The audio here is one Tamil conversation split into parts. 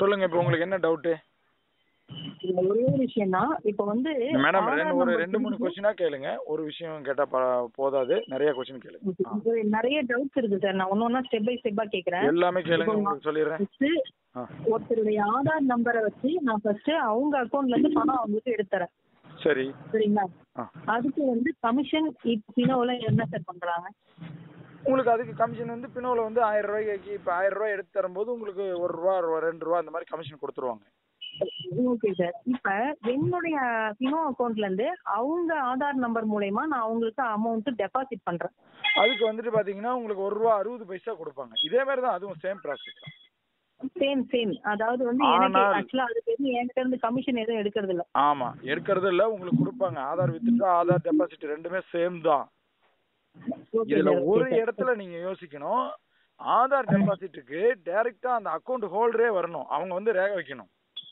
சொல்லுங்க இப்போ உங்களுக்கு என்ன டவுட்டு இதுல ஒரே ஒரு விஷயம் தான் இப்போ வந்து மேடம் ஆதார் ரெண்டு ஒரு number ரெண்டு மூணு கொடுத்து- கொஸ்டினா கேளுங்க ஒரு விஷயம் கேட்டா ப- போதாது நிறைய கொஸ்டின் கேளுங்க ஆ. இது நிறைய டவுட்ஸ் இருக்கு சார் நான் ஒன்னு ஒன்னா ஸ்டெப் பை ஸ்டெப்பா கேக்குறேன் எல்லாமே கேளுங்க இப்போ உங்களுக்கு சொல்லிடுறேன் ஃபர்ஸ்ட் ஆ ஒருத்தருடைய ஆதார் நம்பரை வச்சு நான் ஃபர்ஸ்ட் அவங்க அக்கௌண்ட்ல இருந்து பணம் அவங்களுக்கு எடுத்துறேன் சரி சரிங்களா ஆ அதுக்கு வந்து கமிஷன் பினோல என்ன சார் பண்றாங்க உங்களுக்கு அதுக்கு கமிஷன் வந்து பினோல வந்து ஆயிரம் ரூபாய்க்கு இப்போ ஆயிரம் ரூபாய் எடுத்து தரும்போது உங்களுக்கு ஒரு ரூபா ஒரு ரெண்டு ரூபா அந்த மாதிரி கமிஷன் கொடுத்துருவாங்க ஓகே சார் இப்ப என்னுடைய பினோ அக்கௌண்ட்ல இருந்து அவங்க ஆதார் நம்பர் மூலயமா நான் அவங்களுக்கு அமௌண்ட் டெபாசிட் பண்றேன் அதுக்கு வந்துட்டு பாத்தீங்கன்னா உங்களுக்கு ஒரு ரூபா அறுபது பைசா கொடுப்பாங்க இதே மாதிரி தான் அதுவும் சேம் ப்ராசஸ் தான் சேம் சேம் அதாவது வந்து எனக்கு ஆனால்- ஆக்சுவலா அதுக்கு எதுவும் என்கிட்ட இருந்து கமிஷன் எதுவும் எடுக்கிறது இல்ல ஆமா எடுக்கிறது இல்ல உங்களுக்கு கொடுப்பாங்க ஆதார் வித்துட்டு ஆதார் டெபாசிட் ரெண்டுமே சேம் தான் Okay இதுல sir, okay ஒரு sir. இடத்துல நீங்க யோசிக்கணும் ஆதார் டெபாசிட்டுக்கு டைரக்டா அந்த அக்கவுண்ட் ஹோல்டரே வரணும் அவங்க வந்து ரேக வைக்கணும்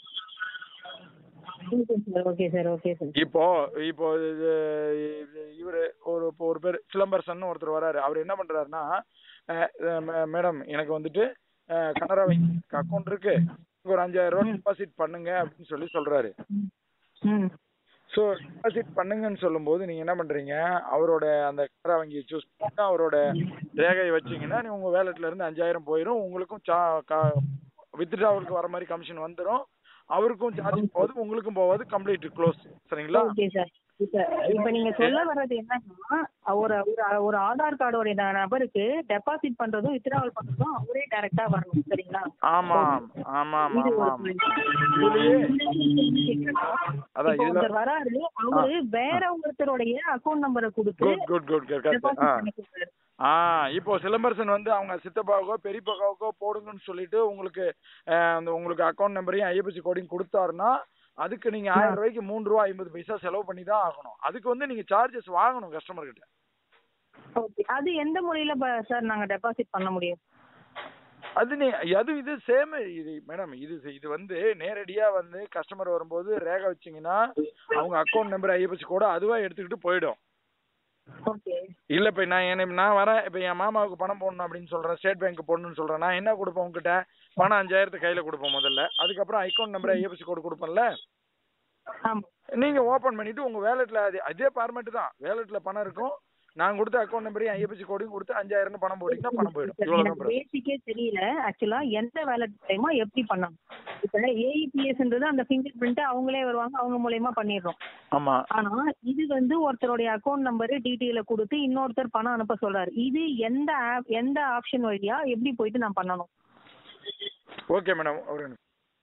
Okay sir, okay sir, okay sir. இப்போ இப்போ இது இவரு ஒரு இப்போ ஒரு பேர் சிலம்பரசன் ஒருத்தர் வராரு அவர் என்ன பண்றாருன்னா மேடம் எனக்கு வந்துட்டு அஹ், கனரா வங்கி அக்கௌண்ட் இருக்கு ஒரு அஞ்சாயிரம் ரூபாய் டெபாசிட் பண்ணுங்க அப்படின்னு சொல்லி சொல்றாரு ம் ஸோ டெபாசிட் பண்ணுங்கன்னு சொல்லும்போது நீங்க என்ன பண்றீங்க அவரோட அந்த கனரா வங்கியை சூஸ் பண்ணி அவரோட ரேகையை வச்சீங்கன்னா நீ உங்க வேலட்ல இருந்து அஞ்சாயிரம் போயிடும் உங்களுக்கும் சா வித்ட்ராவலுக்கு வர மாதிரி கமிஷன் வந்துடும் அவருக்கும் சார்ஜ் போகுது உங்களுக்கும் போகாது கம்ப்ளீட் க்ளோஸ் சரிங்களா ஓகே சார் இப்ப இப்ப நீங்க சொல்ல வர்றது என்னன்னா ஒரு ஒரு ஒரு ஆதார் கார்டோட நபருக்கு டெபாசிட் பண்றதும் வித்ட்ராவல் பண்றதும் அவரே டைரக்டா வரணும் சரிங்களா ஆமா ஆமா ஆமா இது ஒரு ஆமா point. இதுலயே அதான் இப்போ இதுல ஒருத்தர் வராரு அவரு வேற ஒருத்தருடைய அக்கௌண்ட் நம்பரை கொடுத்து good good good good deposit ஆ பண்ணி கொடுத்தாரு ஆ இப்போ சிலம்பரசன் வந்து அவங்க சித்தப்பாவுக்கோ பெரியப்பாவுக்கோ போடுங்கன்னு சொல்லிட்டு உங்களுக்கு அஹ், அந்த உங்களுக்கு அக்கௌண்ட் நம்பரையும் ஐஎஃப்எஸ்சி கோடையும் கொடுத்தாருன்னா அதுக்கு நீங்க ஆயிரம் ரூபாய்க்கு மூணு ரூபா ஐம்பது பைசா செலவு பண்ணி தான் ஆகணும் அதுக்கு வந்து நீங்க சார்ஜஸ் வாங்கணும் கஸ்டமர் கிட்ட ஓகே அது எந்த முறையில சார் நாங்க டெபாசிட் பண்ண முடியும் அது நீ அது இது சேம் இது மேடம் இது இது வந்து நேரடியா வந்து கஸ்டமர் வரும்போது ரேகை வச்சீங்கன்னா அவங்க அக்கௌண்ட் நம்பர் ஐஎஃப்எஸ்சி கூட அதுவா எடுத்துக்கிட்டு போயிடும் ஓகே இல்ல இப்ப நான் என்ன நான் வரேன் இப்ப என் மாமாவுக்கு பணம் போடணும் அப்படின்னு சொல்றேன் ஸ்டேட் பேங்க் போடணும்னு சொல்றேன் நான் என்ன கொடுப்பேன் உங்ககிட்ட பணம் அஞ்சாயிரத்து கையில கொடுப்பேன் முதல்ல அதுக்கப்புறம் அக்கௌண்ட் நம்பர் ஐஎஃப்எஸ்சி கோடு கொடுப்பேன்ல ஆமா நீங்க ஓபன் பண்ணிட்டு உங்க வேலெட்ல அது அதே ஃபார்மேட் தான் வேலெட்ல பணம் இருக்கும் நான் கொடுத்த அக்கௌண்ட் நம்பரையும் ஐஎஃப்எஸ்சி கோடையும் கொடுத்து அஞ்சாயிரம் பணம் போட்டீங்கன்னா பணம் போயிடும் இவ்வளவுதான் எனக்கு bro. பேசிக்கே தெரியல ஆக்சுவலா எந்த வேலட் மூலயமா எப்படி பண்ணணும் இப்ப ஏஇபிஎஸ்ன்றது அந்த ஃபிங்கர் பிரிண்ட் அவங்களே வருவாங்க அவங்க மூலயமா பண்ணிடுறோம் ஆமா ஆனா இது வந்து ஒருத்தருடைய அக்கௌண்ட் நம்பர் டீட்டெயில கொடுத்து இன்னொருத்தர் பணம் அனுப்ப சொல்றாரு இது எந்த ஆப் எந்த ஆப்ஷன் வழியா எப்படி போயிட்டு நான் பண்ணணும் ஓகே மேடம் ஒரு நிமிஷம்.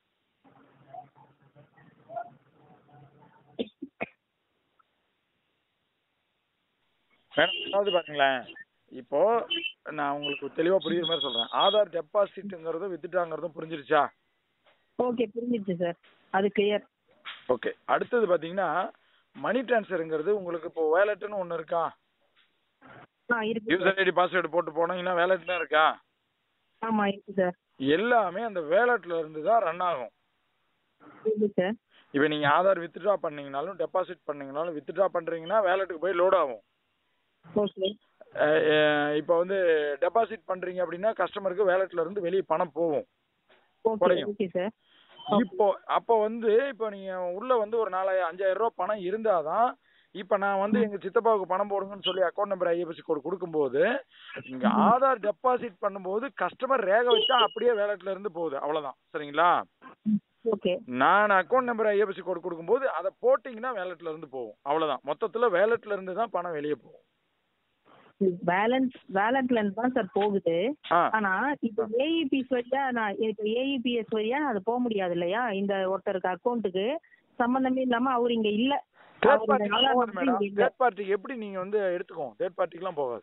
மேடம் அதாவது பாருங்களேன் இப்போ நான் உங்களுக்கு தெளிவா புரியுற மாதிரி சொல்றேன் ஆதார் டெபாசிட்ங்கிறதும் வித்துட்டாங்கிறதும் புரிஞ்சிருச்சா ஓகே புரிஞ்சிச்சு சார் அது கிளியர் ஓகே அடுத்தது பாத்தீங்கன்னா மணி டிரான்ஸ்ஃபருங்கிறது உங்களுக்கு இப்போ வேலெட்னு ஒன்று இருக்கா ஆ இருக்கு யூசர் ஐடி பாஸ்வேர்டு போட்டு போனீங்கன்னா வேலெட்னு இருக்கா ஆமா இருக்கு சார் எல்லாமே அந்த வேலெட்ல இருந்து தான் ரன் ஆகும் இருக்கு சார் இப்போ நீங்க ஆதார் வித்ட்ரா பண்ணீங்கனாலும் டெபாசிட் பண்ணீங்கனாலும் வித்ட்ரா பண்றீங்கன்னா வேலெட்டுக்கு போய் லோட் ஆகும் ஓகே அஹ் அஹ் இப்போ வந்து டெபாசிட் பண்றீங்க அப்படின்னா கஸ்டமருக்கு வேலெட்ல இருந்து வெளியே பணம் போகும் ஓகே குறையும். ஓகே சார் இப்போ அப்போ வந்து இப்போ நீங்க உள்ள வந்து ஒரு நாலாயிரம் அஞ்சாயிரம் ரூபாய் பணம் இருந்தாதான் இப்போ நான் வந்து எங்க சித்தப்பாவுக்கு பணம் போடுங்கன்னு சொல்லி அக்கௌண்ட் நம்பர் ஐஎஃப்எஸ்சி கோடு கொடுக்கும்போது இங்க ஆதார் டெபாசிட் பண்ணும்போது கஸ்டமர் ரேகை வச்சா அப்படியே வேலெட்ல இருந்து போகுது அவ்வளவுதான் சரிங்களா ஓகே நான் அக்கௌண்ட் நம்பர் ஐஎஃப்எஸ்சி கோடு கொடுக்கும்போது அதை போட்டிங்கன்னா வேலெட்ல இருந்து போகும் அவ்வளவுதான் மொத்தத்துல வேலெட்ல இருந்து தான் பணம் வெளியே போகும் பேலன்ஸ் வேலட்ல இருந்து தான் சார் போகுது ஆ ஆனா இப்போ ஏஇபிஎஸ் வழியா நான் இப்போ ஏஇபிஎஸ் வழியா நான் அது போக முடியாது இல்லையா இந்த ஒருத்தருக்கு அக்கௌண்ட்டுக்கு சம்பந்தமே இல்லாம அவர் இங்க இல்ல தேர்ட் அவர் இந்த பார்ட்டிக்கு ஆதார் போகாது number மேடம் இங்க இல்ல தேர்ட் பார்ட்டிக்கு எப்படி நீங்க வந்து எடுத்துக்கோங்க தேர்ட் பார்ட்டிக்குலாம் போகாது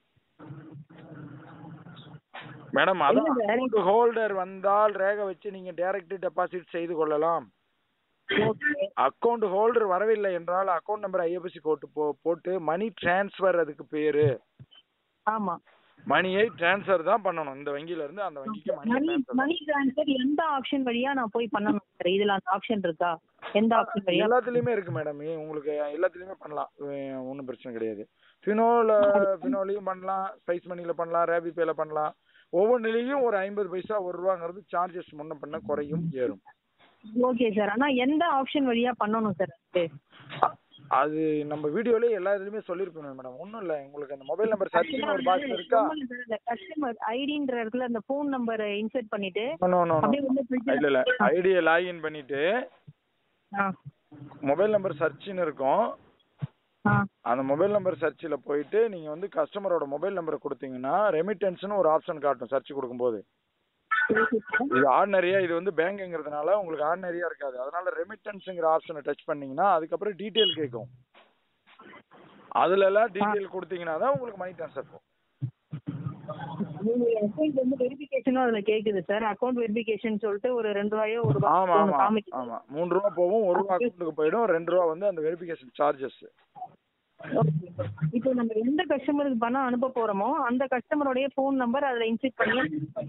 மேடம் இல்ல அதான் sir. அக்கௌண்ட் ஹோல்டர் வந்தால் ரேகை வச்சு நீங்க டைரக்ட் டெபாசிட் செய்து கொள்ளலாம் ஓகே அக்கௌண்ட் ஹோல்டர் வரவில்லை என்றால் அக்கௌண்ட் நம்பர் ஐஎஃப்எஸ்சி கோட்டு போ போட்டு மணி டிரான்ஸ்ஃபர் அதுக்கு பேரு ஆமா மணியை டிரான்ஸ்ஃபர் தான் பண்ணணும் இந்த வங்கியில இருந்து அந்த வங்கிக்கு money money transfer money transfer எந்த ஆப்ஷன் வழியா நான் போய் பண்ணணும் சார் இதுல அந்த ஆப்ஷன் இருக்கா எந்த ஆப்ஷன் வழியா எல்லாத்துலயுமே இருக்கு மேடம் உங்களுக்கு எல்லாத்துலயுமே பண்ணலாம் ஒன்றும் பிரச்சனை கிடையாது ஃபினோல ஃபினோலையும் பண்ணலாம் ஸ்பைஸ் மணில பண்ணலாம் ரேபி பேல பண்ணலாம் ஒவ்வொன்றிலையும் ஒரு ஐம்பது பைசா ஒரு ரூபாங்கிறது சார்ஜஸ் முன்ன பண்ண குறையும் ஏறும் ஓகே சார் ஆனா எந்த ஆப்ஷன் வழியா பண்ணணும் சார் அது அ- அது நம்ம வீடியோலயே எல்லா இதுலயுமே சொல்லிருப்போம் மேடம் ஒண்ணும் இல்ல உங்களுக்கு அந்த மொபைல் நம்பர் சர்ச்னு ஒரு பாக்ஸ் இருக்கா இந்த கஸ்டமர் ஐடின்ற இடத்துல அந்த ஃபோன் நம்பர் இன்சர்ட் பண்ணிட்டு நோ நோ அப்படியே வந்து filter- இல்ல இல்ல ஐடியை லாகின் பண்ணிட்டு ஆ மொபைல் நம்பர் சர்ச்னு இருக்கும் ஆ அந்த மொபைல் நம்பர் சர்ச்சில் போயிட்டு நீங்க வந்து கஸ்டமரோட மொபைல் நம்பரை கொடுத்தீங்கன்னா ரெமிட்டன்ஸ்னு ஒரு ஆப்ஷன் காட்டும் சர்ச் கொடுக்கும்போது இது ஆர்டினரியா இது வந்து பேங்க்ங்கிறதுனால உங்களுக்கு ஆர்டினரியா இருக்காது அதனால ரெமிட்டன்ஸ்ங்கிற ஆப்ஷனை டச் பண்ணீங்கன்னா அதுக்கப்புறம் டீட்டெயில் கேட்கும் அதுல எல்லாம் டீட்டெயில் கொடுத்தீங்கன்னா தான் உங்களுக்கு மணி ட்ரான்ஸ்ஃபர் போகும் அக்கௌண்ட் வந்து வெரிஃபிகேஷனும் அதுல கேக்குது சார் அக்கௌண்ட் வெரிஃபிகேஷன் சொல்லிட்டு ஒரு ரெண்டு ரூபாயோ ஒரு ரூபாய் ஆமா ஒண்ணு ஆமா காமிக்குது ஆமா மூணு ரூபா போகும் ஒரு ரூபா அக்கௌண்ட்டுக்கு போயிடும் ரெண்டு ரூபா வந்து அந்த வெரிஃபிகேஷன் சார்ஜஸ் Okay. இப்போ நம்ம எந்த கஸ்டமருக்கு பணம் அனுப்ப போறோமோ அந்த கஸ்டமருடைய ஃபோன் நம்பர் அதுல இன்செர்ட் பண்ணி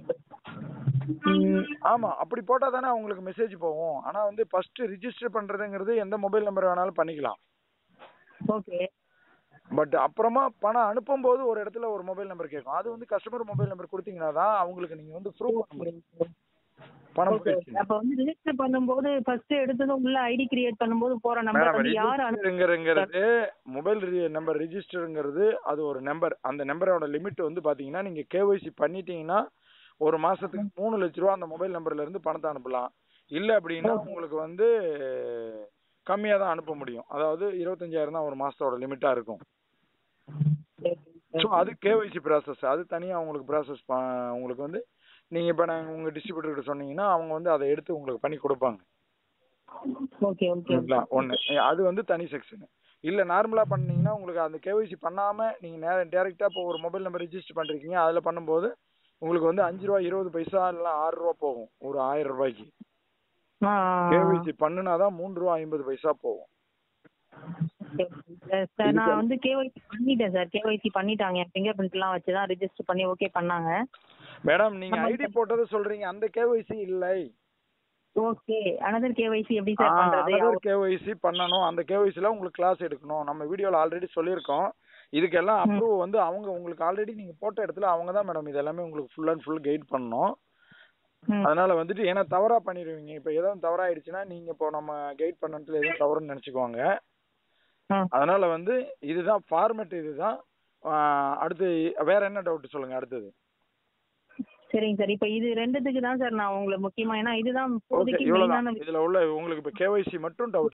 ஆமா அப்படி போட்டா தானே உங்களுக்கு மெசேஜ் போகும் ஆனா வந்து ஃபர்ஸ்ட் ரிஜிஸ்டர் பண்றதுங்கிறது எந்த மொபைல் நம்பர் வேணாலும் பண்ணிக்கலாம் ஓகே பட் அப்புறமா பணம் அனுப்பும்போது ஒரு இடத்துல ஒரு மொபைல் நம்பர் கேட்கும் அது வந்து கஸ்டமர் மொபைல் நம்பர் கொடுத்தீங்கன்னா தான் அவங்களுக்கு நீங்க வந்து ப்ரூவ் பண்ண முடியும் பணம் போயிடுச்சு அப்ப வந்து ரிஜிஸ்டர் பண்ணும்போது ஃபர்ஸ்ட் எடுத்ததும் உள்ள ஐடி கிரியேட் பண்ணும்போது போற நம்பர் மேடம் வந்து யார் அனு ரிஜிஸ்டருங்கிறது மொபைல் நம்பர் ரிஜிஸ்டருங்கிறது அது ஒரு நம்பர் அந்த நம்பரோட லிமிட் வந்து பாத்தீங்கன்னா நீங்க கேஒய்சி பண்ணிட்டீங்கன்னா ஒரு மாசத்துக்கு மூணு லட்ச ரூபா அந்த மொபைல் நம்பர்ல இருந்து பணத்தை அனுப்பலாம் இல்ல அப்படின்னா உங்களுக்கு வந்து கம்மியா தான் அனுப்ப முடியும் அதாவது இருபத்தஞ்சாயிரம் தான் ஒரு மாசத்தோட லிமிட்டா இருக்கும் ஸோ அது கேஒய்சி ப்ராசஸ் அது தனியா உங்களுக்கு ப்ராசஸ் உங்களுக்கு வந்து நீங்க இப்ப நாங்க உங்க டிஸ்ட்ரிபியூட்டர் கிட்ட சொன்னீங்கன்னா அவங்க வந்து அதை எடுத்து உங்களுக்கு பண்ணி கொடுப்பாங்க ஓகே ஓகே சரிங்களா ஒண்ணு அது வந்து தனி செக்ஷன் இல்ல நார்மலா பண்ணீங்கன்னா உங்களுக்கு அந்த கேஒய்சி பண்ணாம நீங்க நேர டைரக்டா இப்போ ஒரு மொபைல் நம்பர் ரிஜிஸ்டர் பண்றீங்க அதுல பண்ணும்போது உங்களுக்கு வந்து அஞ்சு ரூபா இருபது பைசா இல்ல ஆறு ரூபா போகும் ஒரு ஆயிரம் ரூபாய்க்கு கேஒய்சி பண்ணுனாதான் மூணு ரூபா ஐம்பது பைசா போகும் சார் நான் வந்து கேஒய்சி பண்ணிட்டேன் சார் கேஒய்சி பண்ணிட்டாங்க என் ஃபிங்கர் பிரிண்ட் எல்லாம் வச்சு தான் ரிஜிஸ்டர் பண்ணி ஓகே பண்ணாங்க மேடம் நீங்க ஐடி போட்டதை சொல்றீங்க அந்த கேஒய்சி இல்லை ஓகே அனதர் கேஒய்சி எப்படி சார் பண்றது அனதர் கேஒய்சி பண்ணணும் அந்த கேஒய்சில உங்களுக்கு கிளாஸ் எடுக்கணும் நம்ம வீடியோல ஆல்ரெடி சொல்லியிருக்கோம் இதுக்கெல்லாம் அப்ரூவ் வந்து அவங்க உங்களுக்கு ஆல்ரெடி நீங்க போட்ட இடத்துல அவங்க தான் மேடம் இது எல்லாமே உங்களுக்கு ஃபுல் அண்ட் ஃபுல் கைட் பண்ணணும் ம். அதனால வந்துட்டு ஏன்னா தவறா பண்ணிடுவீங்க இப்ப ஏதாவது தவறாயிடுச்சுன்னா நீங்க இப்போ நம்ம கைட் பண்ணதுல எதுவும் தவறுன்னு நினைச்சுக்குவாங்க ம். அதனால வந்து இதுதான் ஃபார்மேட் இதுதான் ஆஹ் அடுத்து வேற என்ன டவுட் சொல்லுங்க அடுத்தது சரிங்க சார் இப்போ இது ரெண்டுத்துக்கு தான் சார் நான் உங்களை முக்கியமா ஏன்னா இதுதான் ஓகே இப்போதைக்கு இவ்வளவுதான் மெயினான இதுல உள்ள உங்களுக்கு இப்ப கேஒய்சி மட்டும் டவுட்